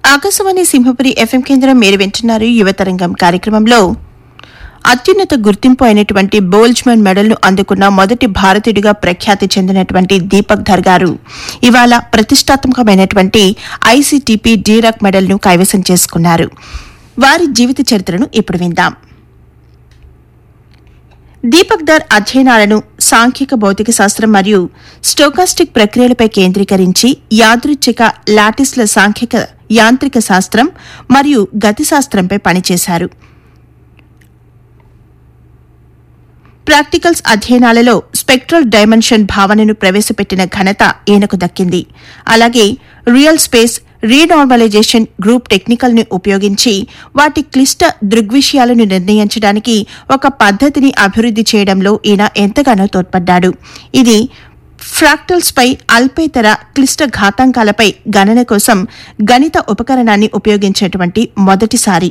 Akashvani Simhapuri FM కేంద్రం మీరు వింటున్నారు యువతరంగం కార్యక్రమంలో అత్యున్నత గుర్తింపు అయినటువంటి బోల్జ్మన్ మెడల్ను అందుకున్న మొదటి భారతీయుడిగా ప్రఖ్యాతి చెందినటువంటి దీపక్ ధర్ గారు ఇవాళ ప్రతిష్టాత్మకమైనటువంటి ఐసీటీపీ డీరాక్ మెడల్ను కైవసం చేసుకున్నారు వారి జీవిత చరిత్రను ఇప్పుడు విందాం దీపక్ దర్ అధ్యయనాలను సాంఖ్యిక భౌతిక శాస్త్రం మరియు స్టోకాస్టిక్ ప్రక్రియలపై కేంద్రీకరించి యాదృచ్ఛిక లాటిస్ల సాంఖ్యిక యాంత్రిక శాస్త్రం మరియు గతి శాస్త్రంపై పనిచేశారు ప్రాక్టికల్స్ అధ్యయనాలలో స్పెక్ట్రల్ డైమెన్షన్ భావనను ప్రవేశపెట్టిన ఘనత ఈయనకు దక్కింది అలాగే real space renormalization group technical ని ఉపయోగించి వాటి క్లిష్ట దృగ్విషయాలను నిర్ణయించడానికి ఒక పద్ధతిని అభివృద్ధి చేయడంలో ఈయన ఎంతగానో తోడ్పడ్డాడు ఇది ఫ్రాక్టల్స్ పై అల్పేతర క్లిష్ట ఘాతాంకాలపై గణన కోసం గణిత ఉపకరణాన్ని ఉపయోగించేటువంటి మొదటిసారి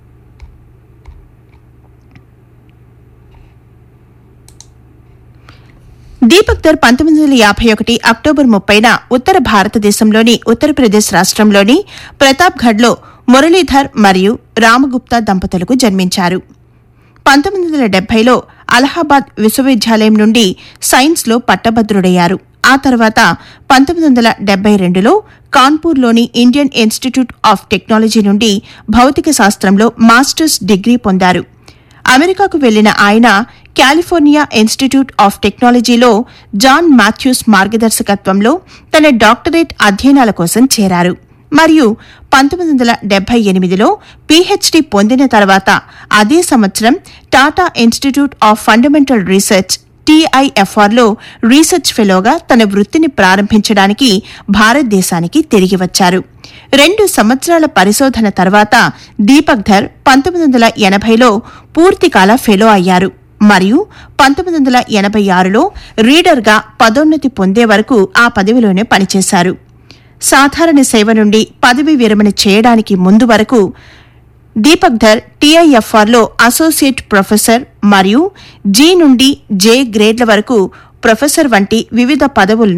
దీపక్ దర్ పంతొమ్మిది వందల యాభై ఒకటి అక్టోబర్ ముప్పైన ఉత్తర భారతదేశంలోని ఉత్తరప్రదేశ్ రాష్ట్రంలోని ప్రతాప్గఢ్లో మురళీధర్ మరియు రామగుప్తా దంపతులకు జన్మించారు పంతొమ్మిది వందల డెబ్బైలో అలహాబాద్ విశ్వవిద్యాలయం నుండి సైన్స్లో పట్టభద్రుడయ్యారు ఆ తర్వాత పంతొమ్మిది వందల డెబ్బై రెండులో కాన్పూర్లోని ఇండియన్ ఇన్స్టిట్యూట్ ఆఫ్ టెక్నాలజీ నుండి భౌతిక శాస్త్రంలో మాస్టర్స్ డిగ్రీ పొందారు అమెరికాకు వెళ్లిన ఆయన కాలిఫోర్నియా ఇన్స్టిట్యూట్ ఆఫ్ టెక్నాలజీలో జాన్ మాథ్యూస్ మార్గదర్శకత్వంలో తన డాక్టరేట్ అధ్యయనాల కోసం చేరారు మరియు పంతొమ్మిది వందల డెబ్బై ఎనిమిదిలో పీహెచ్డీ పొందిన తర్వాత అదే సంవత్సరం Tata Institute of Fundamental Research టీఐఎఫ్ఆర్లో రీసెర్చ్ ఫెలోగా తన వృత్తిని ప్రారంభించడానికి భారతదేశానికి తిరిగి వచ్చారు రెండు సంవత్సరాల పరిశోధన తర్వాత దీపక్ ధర్ పంతొమ్మిది వందల ఎనభైలో పూర్తికాల ఫెలో అయ్యారు మరియు పంతొమ్మిది వందల ఎనభై ఆరులో రీడర్గా పదోన్నతి పొందే వరకు ఆ పదవిలోనే పనిచేశారు సాధారణ సేవ నుండి పదవి విరమణ చేయడానికి ముందు వరకు దీపక్ ధర్ టీఐఎఫ్ఆర్లో అసోసియేట్ ప్రొఫెసర్ మరియు జీ నుండి జే గ్రేడ్ల వరకు ప్రొఫెసర్ వంటి వివిధ పదవులను